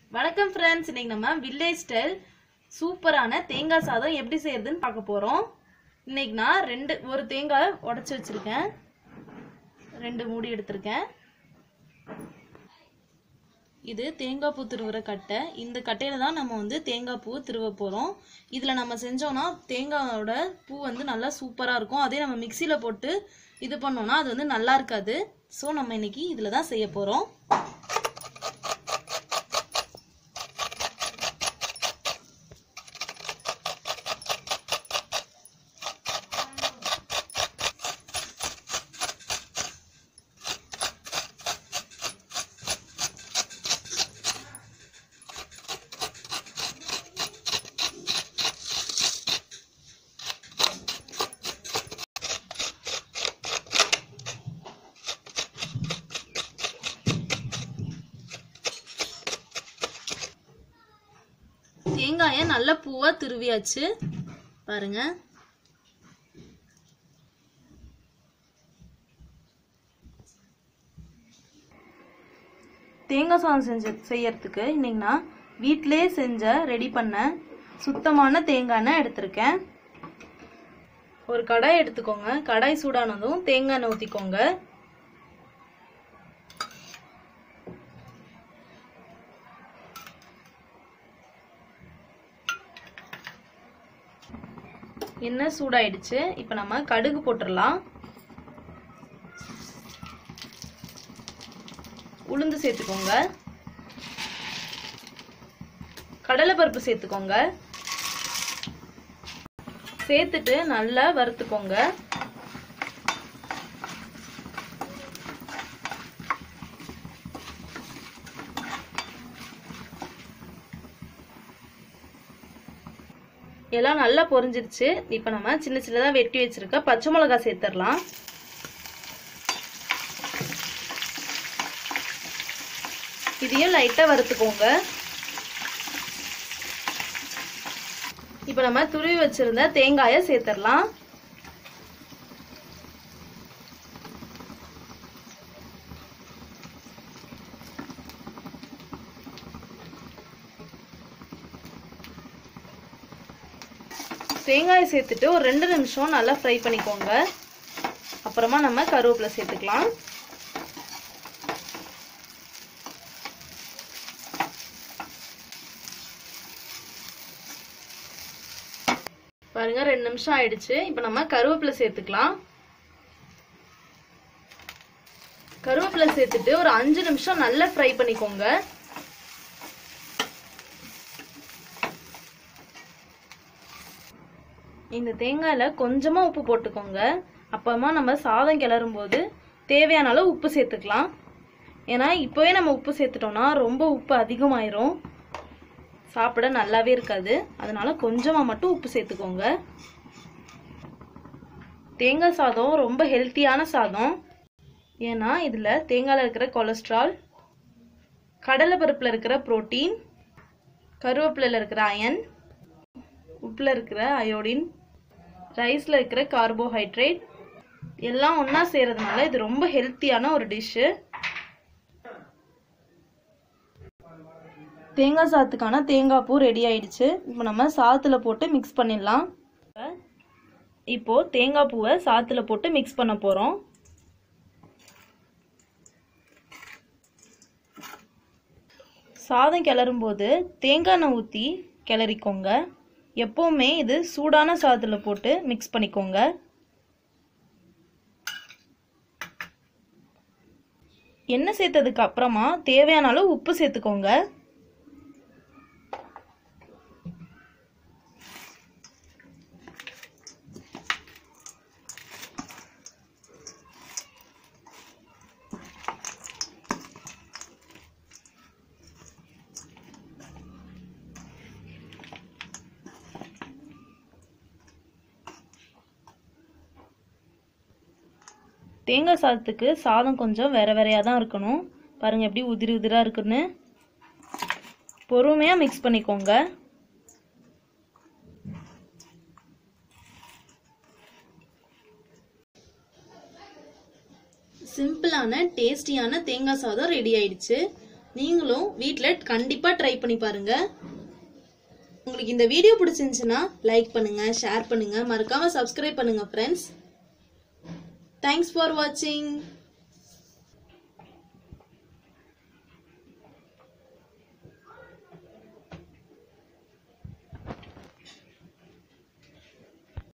வணக்கம் ஃப்ரெண்ட்ஸ் இன்னைக்கு நம்ம வில்லேஜ் ஸ்டைல் சூப்பரான தேங்காய் சாதம் எப்படி செய்யறதுன்னு பார்க்க போறோம் இன்னைக்கு நான் ரெண்டு ஒரு தேங்காய் உடைச்சு வச்சிருக்கேன் ரெண்டு மூடி எடுத்திருக்கேன் இது தேங்காய் பூ திருவுற கட்டை இந்த கட்டையில தான் நம்ம வந்து தேங்காய் பூ திருவ போறோம் இதுல நம்ம செஞ்சோம்னா தேங்காயோட பூ வந்து நல்லா சூப்பரா இருக்கும் அதே நம்ம மிக்சியில போட்டு இது பண்ணோம்னா அது வந்து நல்லா இருக்காது ஸோ நம்ம இன்னைக்கு இதுல தான் செய்ய போறோம் தேங்காயை நல்ல பூவா திருவியாச்சு பாருங்க தேங்காய் சாதம் செஞ்ச செய்யறதுக்கு இன்னைக்கு நான் வீட்டிலே செஞ்ச ரெடி பண்ண சுத்தமான தேங்காய் எண்ணெய் எடுத்திருக்கேன் ஒரு கடாய் எடுத்துக்கோங்க கடாய் சூடானதும் தேங்காய் எண்ணெய் ஊற்றிக்கோங்க எண்ணெய் சூடாயிடுச்சு இப்போ நம்ம கடுகு போட்டுடலாம் உளுந்து சேர்த்துக்கோங்க கடலைப்பருப்பு சேர்த்துக்கோங்க சேர்த்துட்டு நல்லா வறுத்துக்கோங்க எல்லாம் நல்லா பொரிஞ்சிருச்சு இப்போ நம்ம சின்ன சின்னதாக வெட்டி வச்சிருக்க பச்சை மிளகாய் சேர்த்துடலாம் இதையும் லைட்டாக வறுத்துக்கோங்க இப்போ நம்ம துருவி வச்சிருந்த தேங்காயை சேர்த்துடலாம் தேங்காயை சேர்த்துட்டு ஒரு ரெண்டு நிமிஷம் நல்லா ஃப்ரை பண்ணிக்கோங்க அப்புறமா நம்ம கருவேப்பிலை சேர்த்துக்கலாம் பாருங்க ரெண்டு நிமிஷம் ஆயிடுச்சு இப்போ நம்ம கருவேப்பிலை சேர்த்துக்கலாம் கருவேப்பிலை சேர்த்துட்டு ஒரு அஞ்சு நிமிஷம் நல்லா ஃப்ரை பண்ணிக்கோங்க இந்த தேங்காயில் கொஞ்சமாக உப்பு போட்டுக்கோங்க அப்புறமா நம்ம சாதம் கிளறும் போது தேவையான அளவு உப்பு சேர்த்துக்கலாம் ஏன்னா இப்போவே நம்ம உப்பு சேர்த்துட்டோம்னா ரொம்ப உப்பு அதிகமாயிரும் சாப்பிட நல்லாவே இருக்காது அதனால கொஞ்சமாக மட்டும் உப்பு சேர்த்துக்கோங்க தேங்காய் சாதம் ரொம்ப ஹெல்த்தியான சாதம் ஏன்னா இதில் தேங்காயில் இருக்கிற கொலஸ்ட்ரால் கடலை பருப்பில் இருக்கிற புரோட்டீன் கருவேப்பிலையில் இருக்கிற அயன் உப்பில் இருக்கிற அயோடின் ரைஸில் இருக்கிற கார்போஹைட்ரேட் எல்லாம் ஒன்றா செய்கிறதுனால இது ரொம்ப ஹெல்த்தியான ஒரு டிஷ்ஷு தேங்காய் சாதத்துக்கான தேங்காய் பூ ரெடி ஆயிடுச்சு இப்போ நம்ம சாதத்தில் போட்டு மிக்ஸ் பண்ணிடலாம் இப்போ தேங்காய் பூவை சாதத்துல போட்டு மிக்ஸ் பண்ண போகிறோம் சாதம் கிளறும் போது தேங்காய் எண்ணெய் ஊற்றி கிளறிக்கோங்க எப்போவுமே இது சூடான சாதத்தில் போட்டு மிக்ஸ் பண்ணிக்கோங்க எண்ணெய் சேர்த்ததுக்கு அப்புறமா தேவையான அளவு உப்பு சேர்த்துக்கோங்க தேங்காய் சாதத்துக்கு சாதம் கொஞ்சம் வேற வேறையாக தான் இருக்கணும் பாருங்க எப்படி உதிரி உதிரா இருக்குன்னு பொறுமையாக மிக்ஸ் பண்ணிக்கோங்க சிம்பிளான டேஸ்டியான தேங்காய் சாதம் ரெடி ஆயிடுச்சு நீங்களும் வீட்டில் கண்டிப்பாக ட்ரை பண்ணி பாருங்க உங்களுக்கு இந்த வீடியோ பிடிச்சிருந்துச்சுன்னா லைக் பண்ணுங்க ஷேர் பண்ணுங்க மறக்காம சப்ஸ்கிரைப் பண்ணுங்க ஃப்ரெண்ட்ஸ் தேங்க்ஸ் ஃபார் வாட்சிங்